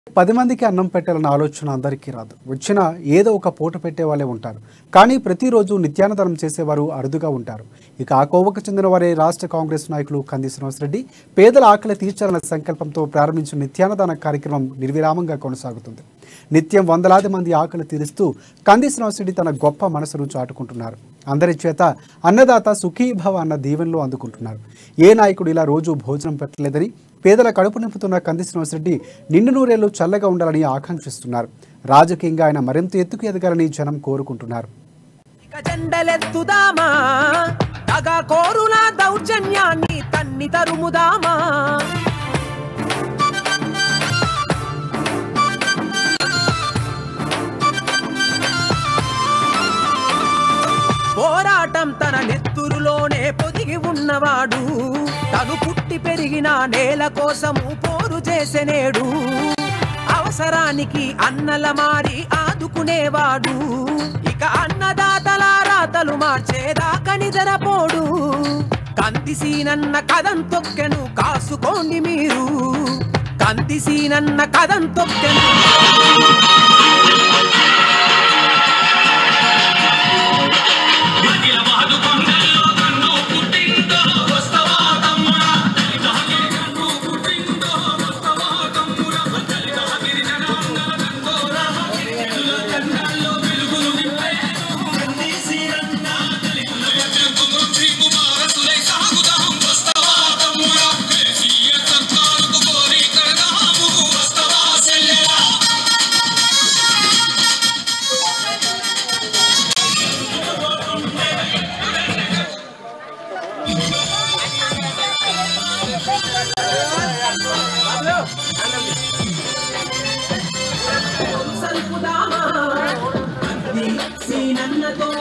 పది మందికి అన్నం పెట్టాలన్న ఆలోచన అందరికీ రాదు వచ్చిన ఏదో ఒక పూట పెట్టే వాళ్ళే ఉంటారు కానీ ప్రతిరోజు నిత్యాన్నదానం చేసేవారు అరుదుగా ఉంటారు ఇక ఆ కోవకు చెందిన వారే రాష్ట్ర కాంగ్రెస్ నాయకులు కంది శ్రీనివాసరెడ్డి పేదల ఆకలి తీర్చాలన్న సంకల్పంతో ప్రారంభించిన నిత్యాన్నదాన కార్యక్రమం నిర్విరామంగా కొనసాగుతుంది నిత్యం వందలాది మంది ఆకలి తీరుస్తూ కంది శ్రీనివాసరెడ్డి తన గొప్ప మనసును చాటుకుంటున్నారు అందరి చేత అన్నదాత సుఖీభవ అన్న దీవెనలు అందుకుంటున్నారు ఏ నాయకుడు ఇలా రోజు భోజనం పెట్టలేదని పేదల కడుపు నింపుతున్న కంది శ్రీనివాసరెడ్డి నిండు నూరేళ్లు చల్లగా ఉండాలని ఆకాంక్షిస్తున్నారు రాజకీయంగా ఆయన మరింత ఎత్తుకు ఎదగాలని జనం కోరుకుంటున్నారు ఇక జెండలెత్తుదామా తగ కోరుల దౌర్జన్యాన్ని తన్ని తరుముదామా పోరాటం తన నెత్తురులోనే పొదిగి ఉన్నవాడు తను పుట్టి పెరిగిన నేల కోసము పోరు చేసెనేడు అవసరానికి అన్నల మారి ఆదుకునేవాడు ఇక అన్నదాతల రాతలు మార్చేదాకా నిద్రపోడు కందిసీనన్న కథం తొక్కెను కాసుకోండి మీరు కందిసీనన్న కథం తొక్కెను సరుకుదామా సీనన్నతో